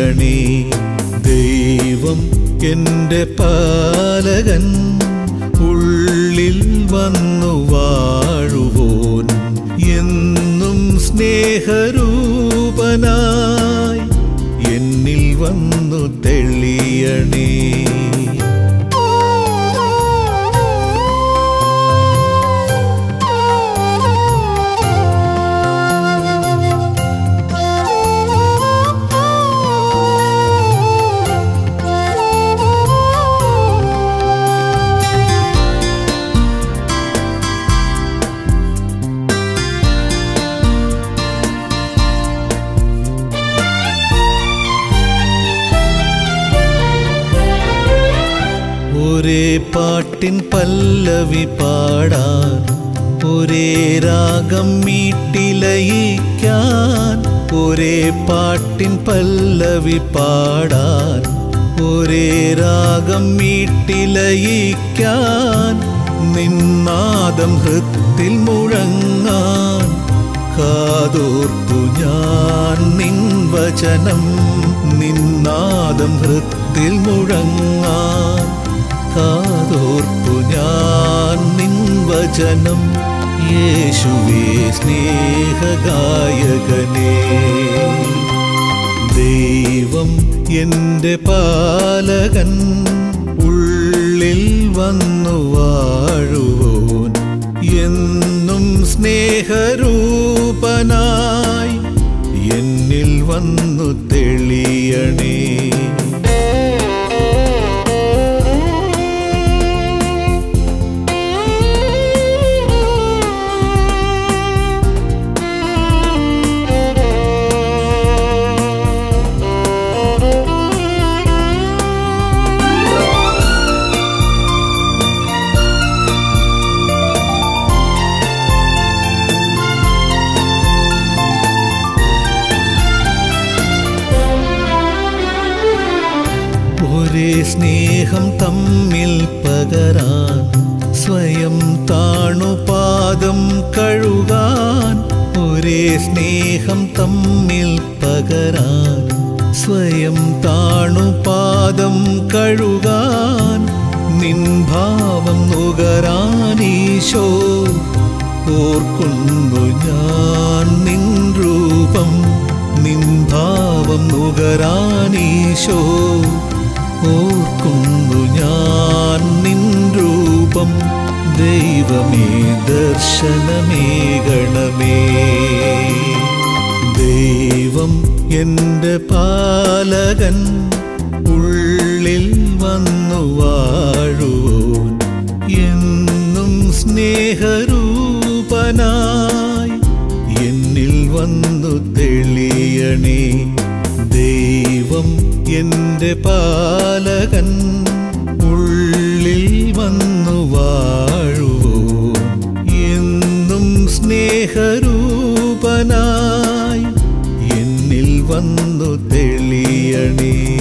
തെളിയണേ ദൈവം എൻ്റെ പാലകൻ ഉള്ളിൽ വന്നു വാഴുവോൻ എന്നും സ്നേഹരൂപനായി എന്നിൽ വന്നു തെളിയണേ ഒരേ പാട്ടിൻ പല്ലവി പാടാൻ ഒരേ രാഗം മീട്ടിലയിക്കാൻ ഒരേ പാട്ടിൻ പല്ലവി പാടാൻ ഒരേ രാഗം മീട്ടിലയിക്കാൻ നിന്നാദം ഹൃത്തിൽ മുഴങ്ങാൻ കാതോർത്തു ഞാൻ നിൻ വചനം നിന്നാദം ഹൃത്തിൽ മുഴങ്ങാൻ കാതോർത്തു ഞാൻ നിൻ വചനം യേശുവേ സ്നേഹഗായകനേ ദൈവം എൻ്റെ പാലകൻ ഉള്ളിൽ വന്നു വാഴുവോൻ എന്നും സ്നേഹരൂപനായി എന്നിൽ വന്നു തെളിയണേ ഒരേ സ്നേഹം തമ്മിൽ പകരാൻ സ്വയം താണു പാദം കഴുകാൻ ഒരേ സ്നേഹം തമ്മിൽ പകരാൻ സ്വയം താണു പാദം കഴുകാൻ നിൻ ഭാവം നുകരാനീശോ ഓർക്കുന്നു ഞാൻ നിൻ രൂപം നിൻ ഭാവം നുകരാനീശോ ഓർക്കുന്നു ഞാൻ നിൻ രൂപം ദൈവമേ ദർശനമേകണമേ ദൈവം എൻ്റെ പാലകൻ ഉള്ളിൽ വന്നു വാഴുവോൻ എന്നും സ്നേഹരൂപനായി എന്നിൽ വന്നു തെളിയണേ ദൈവം എൻ്റെ പാലകൻ ഉള്ളിൽ വന്നു വാഴുവോൻ എന്നും സ്നേഹരൂപനായി എന്നിൽ വന്നു തെളിയണേ